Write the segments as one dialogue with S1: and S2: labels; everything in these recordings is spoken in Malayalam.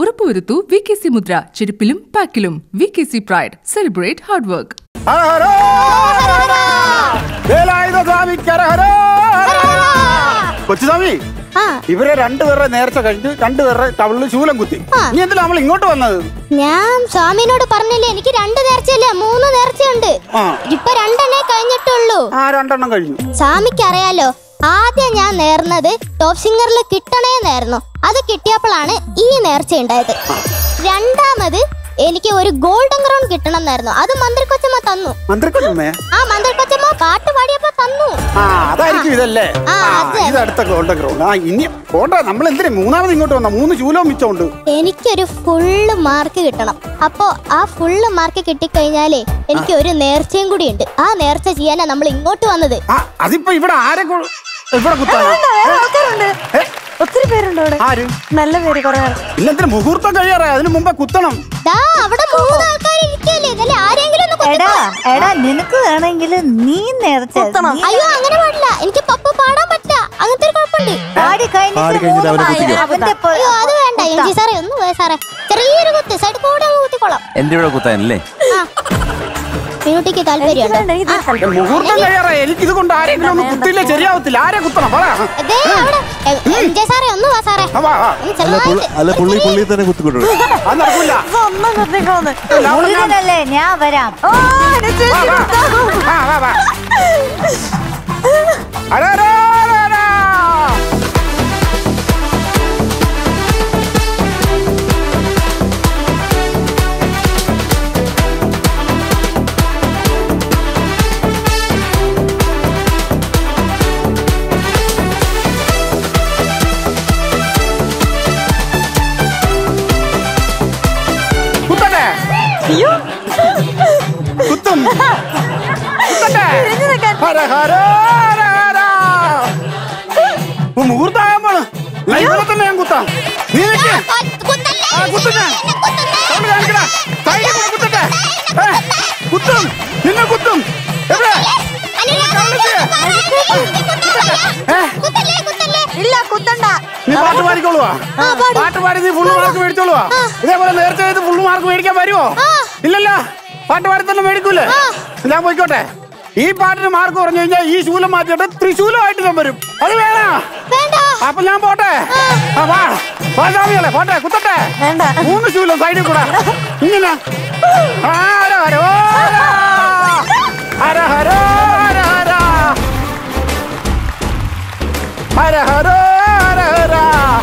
S1: ഉറപ്പുവരുത്തൂ വി കെ സി മുദ്ര ചെരുപ്പിലും പാക്കിലും V K C pride celebrate hard work
S2: ഹരഹരോ, വേലായുധ സ്വാമിക്ക് ഹരഹരോ, ഹരഹരോ. കൊച്ചുസ്വാമി
S3: ആ
S2: ഇവരെ രണ്ടുപേരുടെ നേർച്ച കഴിഞ്ഞ് രണ്ടുപേരുടെ തവളിൽ ശൂലം കുത്തി
S3: ആ.
S2: നീ എന്തിനാ നമ്മൾ ഇങ്ങോട്ട് വന്നത്
S3: ഞാൻ സ്വാമിനോട് പറഞ്ഞില്ലേ എനിക്ക് രണ്ട് നേർച്ചയില്ല മൂന്ന് നേർച്ചയുണ്ട്
S2: ആ
S3: ഇപ്പൊ രണ്ടെണ്ണേ കഴിഞ്ഞിട്ടുള്ളൂ
S2: ആ രണ്ടെണ്ണം കഴിഞ്ഞു
S3: സ്വാമിക്ക് അറിയാലോ ആദ്യം ഞാൻ നേർന്നത് ടോപ്പ് സിംഗറിൽ കിട്ടണേന്നായിരുന്നു അത് കിട്ടിയപ്പോഴാണ് ഈ നേർച്ച ഉണ്ടായത് രണ്ടാമത് എനിക്ക് ഒരു ഗോൾഡൻ ക്രൗൺ കിട്ടണം എന്നായിരുന്നു അത് മന്ത്രിക്കൊച്ചമ്മ തന്നു
S2: മന്ത്രിക്കൊണ്ടുമേ
S3: ആ മന്ത്രിക്കൊച്ചമ്മ പാട്ട് പാടിയപ്പോ തന്നു
S2: ആ അതായിരിക്കും ഇതല്ലേ
S3: ആ,
S2: ആ,
S3: അത്.
S2: ഇത് അടുത്ത ഗോൾഡൻ ഗ്രൗണ്ട് ആ ഇനി പോണ്ട നമ്മൾ എന്തിനാ മൂന്നാമത് ഇങ്ങോട്ട് വന്ന മൂന്ന് ശൂലവും മിച്ചമുണ്ട്
S3: എനിക്കൊരു ഫുള്ള് മാർക്ക് കിട്ടണം അപ്പോ ആ ഫുള്ള് മാർക്ക് കിട്ടിക്കഴിഞ്ഞാലേ എനിക്ക് ഒരു നേർച്ചയും കൂടി ഉണ്ട് ആ നേർച്ച ചെയ്യാനാ നമ്മൾ ഇങ്ങോട്ട് വന്നത്
S2: ആ അതിപ്പോ ഇവിടെ ആരെ കൊ- ഇവിടെ കുത്താൻ
S4: വേറെ ആൾക്കാരുണ്ട് ഒത്തിരി പേരുണ്ട് ഇവിടെ
S2: ആര്
S4: നല്ല പേര് കുറെ ആൾ.
S2: ഇന്നെന്തിന് മുഹൂർത്തം കഴിയാറേ അതിന് മുമ്പേ കുത്തണം
S3: ദാ അവിടെ മൂന്ന് ആൾക്കാർ ഇരിക്കല്ലേ ഇതല്ലേ ആരെങ്കിലും ഒന്ന്
S5: എടാ
S3: കൊത്തിക്കോ.
S5: എടാ നിനക്ക് വേണമെങ്കിൽ നീ നേർച്ച നീ
S3: അയ്യോ അങ്ങനെ പാടില്ല എനിക്ക് പപ്പ പാടാൻ പറ്റില്ല അങ്ങനത്തെ ഒരു കുഴപ്പമുണ്ട്
S5: പാടി കഴിഞ്ഞിട്ട്
S6: പാടി കഴിഞ്ഞിട്ട്
S5: മൂന്ന്
S6: അവനെ
S5: പാടി.
S6: കുത്തിക്കോ.
S5: അവന്റെ പൊ-
S3: അയ്യോ അത് വേണ്ട എം ജി സാറേ ഒന്ന് പോയ സാറേ ചെറിയൊരു കുത്ത് സൈഡ് കൂടെ അങ്ങ് കുത്തിക്കോളാം
S7: എന്റെ ഇവിടെ കുത്താനല്ലേ
S3: ആ മിനുട്ടിക്ക് താല്പര്യമുണ്ട്
S4: വേണ്ട, ഇത്
S2: ഏ, മുഹൂർത്തം കഴിയാറേ എനിക്ക് ഇത് കൊണ്ട് ആരെങ്കിലും ഒന്ന് കുത്തിയില്ല ശരിയാവത്തില്ല ആരെ കുത്തണം പറ
S3: ദേ അവിടെ എം ജെ സാറേ ഒന്ന് വാ സാറേ
S2: ആ, വാ, വാ.
S3: ഒന്ന്
S6: അല്ല പുള്ളി
S3: ചെറുതായിട്ട്
S6: അല്ല പുള്ളി പുള്ളി തന്നെ കുത്തിക്കൊണ്ടു
S2: അത് നടക്കില്ല
S4: ഒന്നും കുത്തിക്കോന്ന്
S5: മുരുകനല്ലേ ഞാൻ വരാം
S4: ഓ എന്നെ ചേച്ചി
S2: വാ, വാ.
S4: കുത്താ.
S2: ആ, വാ, വാ. അരെ, അരെ, അരെ, അരെ. കുത്തട്ടെ കുത്തും കുത്തട്ടെ
S4: തിരിഞ്ഞ് നിൽക്കാൻ.
S2: ഹര ഹര ഹര ഹര. ഓ, മുഹൂർത്താകാൻ പോണ് ലൈവിലെ തന്നെ ഞാൻ കുത്താം നീ നിൽക്ക്.
S3: കുത്തല്ലേ
S2: ആ, കുത്തട്ടെ.
S3: എന്നെ കുത്തല്ലേ?
S2: സൗണ്ട് കാണിക്കടാ. സൈഡിൽ കൂടെ കുത്തട്ടെ. ഏ, കുത്തും നിന്നെ കുത്തും എവിടെ
S3: അനുരാധ,
S2: ഏ,
S3: കുത്തല്ലേ കുത്തല്ലേ
S4: ഇല്ല കുത്തണ്ട
S2: നീ പാട്ട് പാടിക്കോളുവാ പാട്ട് പാടി നീ ഫുള്ള് മാർക്ക് മേടിച്ചോളുവാ ഇതേപോലെ നേരത്തെ ചെയ്ത് ഫുള്ള് മാർക്ക് മേടിക്കാൻ വരുമോ ഇല്ലല്ലോ പാട്ട് പാടി തന്നെ മേടിക്കൂലേ ഞാൻ പോയിക്കോട്ടെ ഈ പാട്ടിന് മാർക്ക് പറഞ്ഞു കഴിഞ്ഞാൽ ഈ ശൂലം മാറ്റിയിട്ട് ത്രിശൂലമായിട്ട് ഞാൻ വരും അത് വേണോ
S3: വേണ്ട
S2: അപ്പൊ ഞാൻ പോട്ടെ ആ, വാ വാ സ്വാമികളെ പോട്ടെ കുത്തട്ടെ
S4: വേണ്ട
S2: മൂന്ന് ശൂലം സൈഡിൽ കൂടെ ഇങ്ങനെ ആ, ഹര ഹര ഓ, ഹര ഹര ഹര ഹര ഹര ഹര ഹര ഹര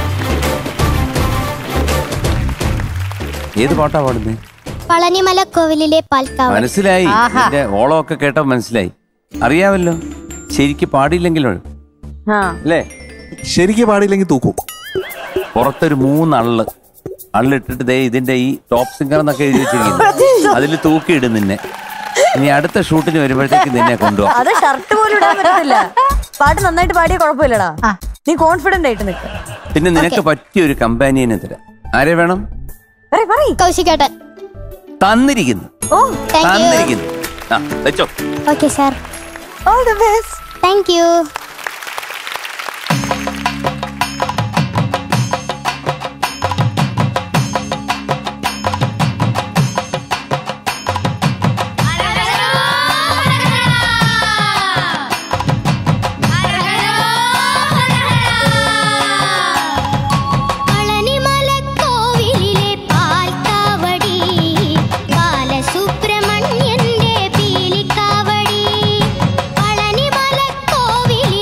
S7: ഏത് പാട്ടാ പാടുന്നേ
S3: പളനിമല കോവിലിലെ പാൽക്കാവ്
S7: മനസ്സിലായി എന്റെ ഓളമൊക്കെ കേട്ടോ മനസ്സിലായി അറിയാമല്ലോ ശരിക്ക് പാടിയില്ലെങ്കിലോ
S4: ആ
S7: അല്ലേ
S6: ശരിക്ക് പാടിയില്ലെങ്കിൽ തൂക്കും
S7: പുറത്തൊരു മൂന്നള്ള് അള്ളിട്ടിട്ട് ദേ ഇതിന്റെ ഈ ടോപ്പ് സിംഗർ എന്നൊക്കെ എഴുതി വെച്ചിരിക്കുന്നു അതിൽ തൂക്കിയിടും നിന്നെ ഇനി അടുത്ത ഷൂട്ടിന് വരുമ്പോഴത്തേക്ക് നിന്നെ കൊണ്ടുപോകാം
S4: അത് ഷർട്ട് പോലും ഇടാൻ പറ്റത്തില്ല പാട്ട് നന്നായിട്ട് പാടിയ കുഴപ്പമില്ലടാ നീ കോൺഫിഡന്റ് ആയിട്ട് നിൽക്ക
S7: പിന്നെ നിനക്ക് പറ്റിയ ഒരു കമ്പാനിയനെ തരാം ആരെ വേണം
S4: പറയ് പറയ്
S3: കൗശികേട്ടൻ
S7: തന്നിരിക്കുന്നു
S4: ഓ
S3: താങ്ക് യു
S7: തന്നിരിക്കുന്നു ആ വെച്ചോ
S3: okay sir
S4: all the best
S3: thank you പളനിമലക്കോവിലിലെ പാൽക്കാവടി ബാലസുബ്രഹ്മണ്യന്റെ പീലിക്കാവടി പളനിമലക്കോവിലിലെ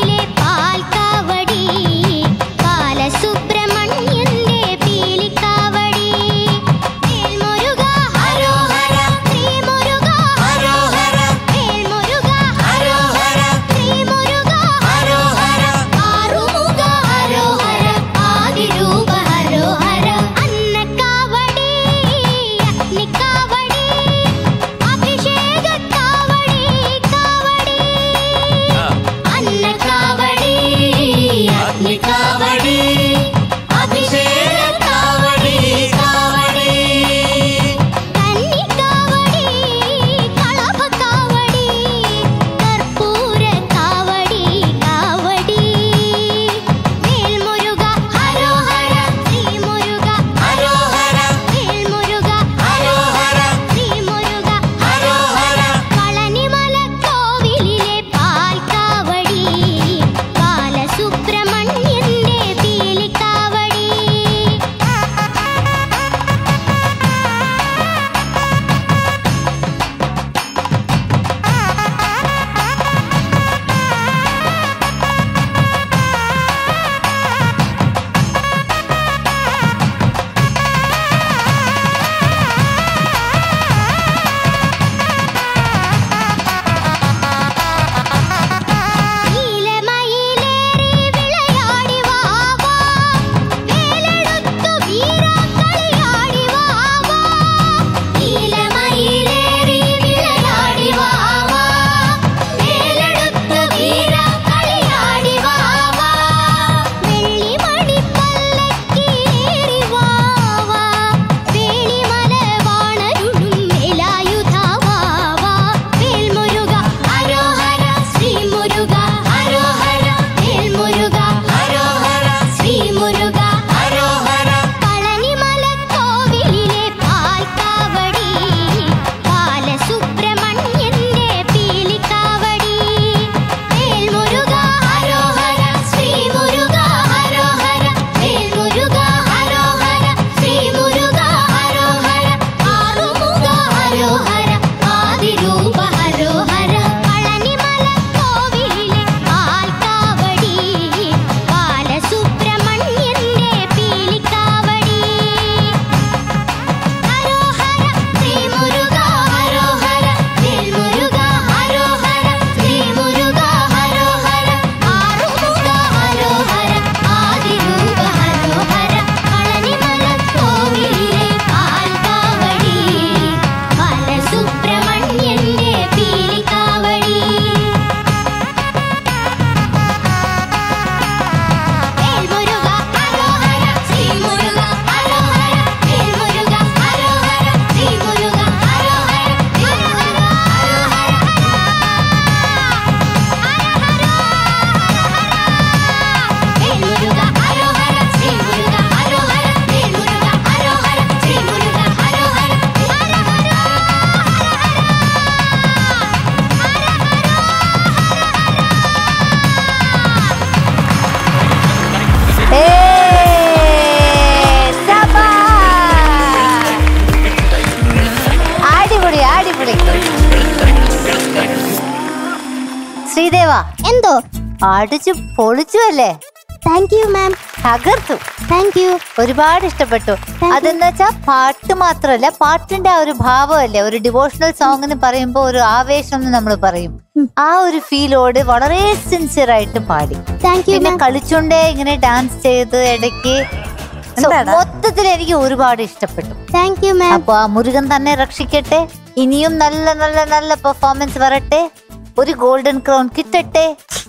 S5: ശ്രീദേവ
S3: എന്തോ
S5: അടിച്ചു പൊളിച്ചു അല്ലേ
S3: താങ്ക് യു മാം
S5: തകർത്തു
S3: താങ്ക് യു
S5: ഒരുപാട് ഇഷ്ടപ്പെട്ടു അതെന്ന് വെച്ചാ പാട്ട് മാത്രമല്ല പാട്ടിന്റെ ആ ഒരു ഭാവമല്ലേ ഒരു ഡിവോഷണൽ സോങ് എന്ന് പറയുമ്പോ ഒരു ആവേശം എന്ന് നമ്മൾ പറയും ആ ഒരു ഫീലോട് വളരെ സിൻസിയർ ആയിട്ട് പാടി
S3: താങ്ക് യു
S5: പിന്നെ
S3: മാം
S5: കളിച്ചുകൊണ്ടേ ഇങ്ങനെ ഡാൻസ് ചെയ്ത് ഇടയ്ക്ക് So,
S4: എന്താടാ?
S5: മൊത്തത്തിൽ എനിക്ക് ഒരുപാട് ഇഷ്ടപ്പെട്ടു
S3: താങ്ക് യു മാം
S5: അപ്പൊ ആ മുരുകൻ തന്നെ രക്ഷിക്കട്ടെ ഇനിയും നല്ല നല്ല നല്ല പെർഫോമൻസ് വരട്ടെ ഒരു ഗോൾഡൻ ക്രൗൺ കിട്ടട്ടെ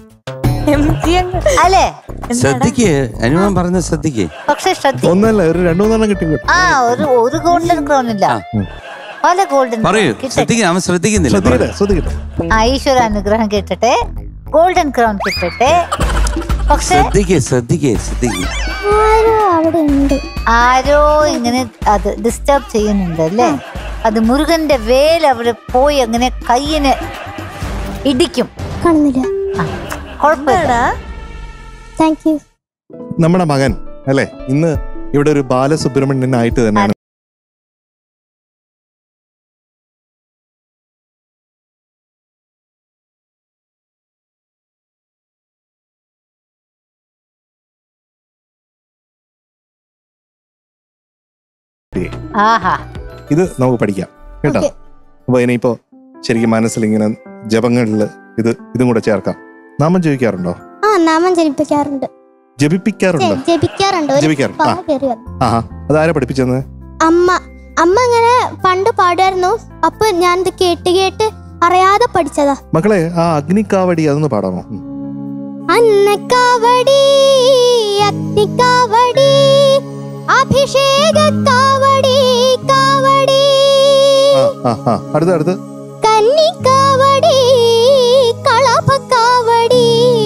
S5: അല്ലേ
S7: ശ്രദ്ധിക്ക് അനുഭവം പറഞ്ഞ ശ്രദ്ധിക്ക്
S5: പക്ഷെ ശ്രദ്ധ
S6: ഒന്നല്ല ഒരു രണ്ടു മൂന്നെണ്ണം കിട്ടി
S5: ആ ഒരു ഒരു ഗോൾഡൻ ക്രൗൺ ഇല്ല പല ഗോൾഡൻ
S7: പറയൂ
S5: കിട്ടട്ടെ
S7: ശ്രദ്ധിക്കുക അവൻ ശ്രദ്ധിക്കുന്നില്ല
S6: ശ്രദ്ധിക്കട്ടെ
S7: പറയൂ.
S6: ശ്രദ്ധിക്കട്ടെ
S5: ആ ഈശ്വര അനുഗ്രഹം കിട്ടട്ടെ ഗോൾഡൻ ക്രൗൺ കിട്ടട്ടെ പക്ഷെ
S7: ശ്രദ്ധിക്ക് ശ്രദ്ധിക്ക് ശ്രദ്ധിക്ക്
S3: ആരോ അവിടെ ഉണ്ട്
S5: ആരോ ഇങ്ങനെ അത് ഡിസ്റ്റർബ് ചെയ്യുന്നുണ്ട് അല്ലേ അത് മുരുകന്റെ വേൽ അവിടെ പോയി അങ്ങനെ കയ്യിന് ഇടിക്കും
S3: കാണുന്നില്ല
S5: ആ, കുഴപ്പമില്ല
S3: താങ്ക് യു
S6: നമ്മുടെ മകൻ അല്ലെ ഇന്ന് ഇവിടെ ഒരു ബാലസുബ്രഹ്മണ്യനായിട്ട് തന്നെയാണ്
S5: ആഹാ
S6: ഇത് നമുക്ക് പഠിക്കാം കേട്ടോ
S3: Okay.
S6: അപ്പൊ ഇനിയിപ്പോ ശരിക്കും മനസ്സിൽ ഇങ്ങനെ ജപങ്ങളില് ഇത് ഇതും കൂടെ ചേർക്കാം നാമം ജപിക്കാറുണ്ടോ
S3: ആ നാമം ജപിപ്പിക്കാറുണ്ട്
S6: ജപിപ്പിക്കാറുണ്ടോ
S3: ജെ- ജപിക്കാറുണ്ട് ഒരു
S6: ജപിക്കാറുണ്ട്.
S3: പാവ കയറി വന്നു
S6: ആഹാ അതാരാ പഠിപ്പിച്ചത്
S3: അമ്മ അമ്മ ഇങ്ങനെ പണ്ട് പാടുമായിരുന്നു അപ്പൊ ഞാൻ ഇത് കേട്ട് കേട്ട് അറിയാതെ പഠിച്ചതാ
S6: മക്കളെ ആ അഗ്നിക്കാവടി അതൊന്ന് പാടാമോ ഉം.
S3: അന്നക്കാവടി അഗ്നിക്കാവടി അഭിഷേക കാവടി കാവടി
S6: ആ ആ ആ അടുത്ത് അടുത്ത്
S3: കന്നിക്കാവടി കളഭക്കാവടി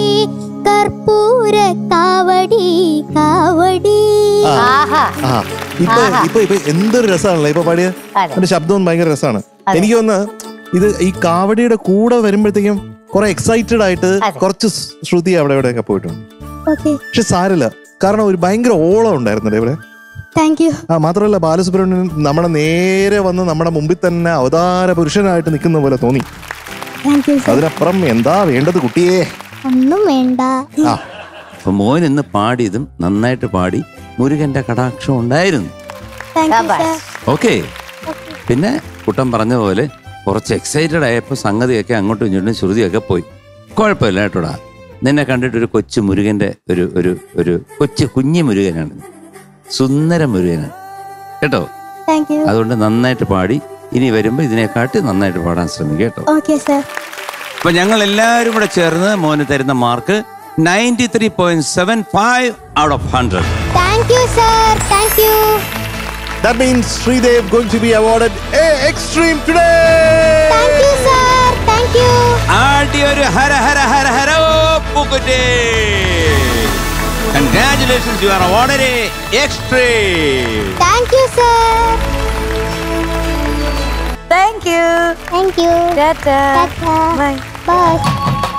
S3: കർപ്പൂര കാവടി കാവടി
S6: ആ.
S5: ആഹാ
S6: ആ ഇപ്പൊ
S5: ആഹാ.
S6: ഇപ്പൊ ഇപ്പൊ എന്തൊരു രസമാണല്ലോ ഇപ്പൊ പാടിയ
S5: അതെ.
S6: അതിന്റെ ശബ്ദവും ഭയങ്കര രസമാണ്
S5: അതെ.
S6: എനിക്ക് തോന്നുന്നു ഇത് ഈ കാവടിയുടെ കൂടെ വരുമ്പോഴത്തേക്കും കുറെ എക്സൈറ്റഡ് ആയിട്ട്
S5: അതെ.
S6: കുറച്ച് സ് ശ്രുതി അവിടെ ഇവിടെയൊക്കെ പോയിട്ടുണ്ട്
S3: ഓക്കെ
S6: പക്ഷെ സാരില്ല കാരണം ഒരു ഭയങ്കര ഓളം ഉണ്ടായിരുന്നില്ലേ ഇവിടെ
S3: താങ്ക് യു
S6: ആ മാത്രമല്ല ബാലസുബ്രഹ്മണ്യൻ നമ്മുടെ നേരെ വന്ന് നമ്മുടെ മുമ്പിൽ തന്നെ അവതാര പുരുഷനായിട്ട് നിൽക്കുന്ന പോലെ തോന്നി
S3: താങ്ക് യു സർ
S6: അതിനപ്പുറം എന്താ വേണ്ടത് കുട്ടിയെ
S3: ഒന്നും വേണ്ട
S6: ആ
S7: അപ്പൊ മോൻ ഇന്ന് പാടിയതും നന്നായിട്ട് പാടി മുരുകന്റെ കടാക്ഷം ഉണ്ടായിരുന്നു
S3: താങ്ക് യു
S5: ശാബാഷ്.
S3: സർ
S7: ഓക്കെ പിന്നെ കുട്ടൻ പറഞ്ഞ പോലെ കുറച്ച് എക്സൈറ്റഡ് ആയപ്പോൾ സംഗതിയൊക്കെ അങ്ങോട്ടും ഇങ്ങോട്ടും ശ്രുതിയൊക്കെ പോയി കുഴപ്പമില്ല കേട്ടോടാ നിന്നെ കണ്ടിട്ട് ഒരു കൊച്ചു മുരുകന്റെ ഒരു ഒരു ഒരു കൊച്ചു കുഞ്ഞു മുരുകനാണ് സുന്ദര മുരുകനാണ് കേട്ടോ
S3: താങ്ക് യു
S7: അതുകൊണ്ട് നന്നായിട്ട് പാടി ഇനി വരുമ്പോൾ ഇതിനെക്കാട്ടി നന്നായിട്ട് പാടാൻ ശ്രമിക്കുക കേട്ടോ
S3: ഓക്കെ സർ
S7: അപ്പൊ ഞങ്ങൾ എല്ലാവരും കൂടെ ചേർന്ന് മോന് തരുന്ന mark ninety three point seven five out of hundred
S3: thank you sir thank you
S6: That means Sridev going to be awarded A Extreme today.
S3: Thank you sir thank you
S7: ആദ്യൊരു ഹര ഹര ഹര ഹരോ പൂക്കുറ്റി congratulations you are awarded extreme
S3: thank you sir
S4: thank you
S3: thank you
S4: tata
S3: tata
S4: bye
S3: by